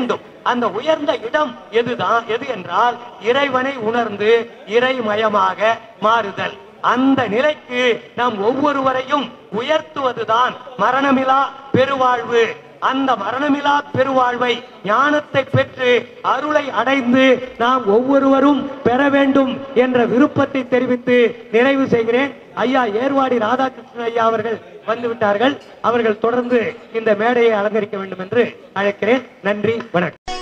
அந்த உயர்ந்த இடம் எதுதான் எது என்றால் இறைவனை உணர்ந்து இறைமயமாக மாறுதல் அந்த நிலைக்கு நாம் ஒவ்வொருவரையும் உயர்த்துவதுதான் மரணமிலா பெருவாழ்வு அந்த மரணமிலா பெருவாழ்வை ஞானத்தை பெற்று அருளை அடைந்து நாம் ஒவ்வொருவரும் பெற வேண்டும் என்ற விருப்பத்தை தெரிவித்து நிறைவு செய்கிறேன் ஐயா ஏர்வாடி ராதாகிருஷ்ணன் ஐயா அவர்கள் வந்து விட்டார்கள் அவர்கள் தொடர்ந்து இந்த மேடையை அலங்கரிக்க வேண்டும் என்று அழைக்கிறேன் நன்றி வணக்கம்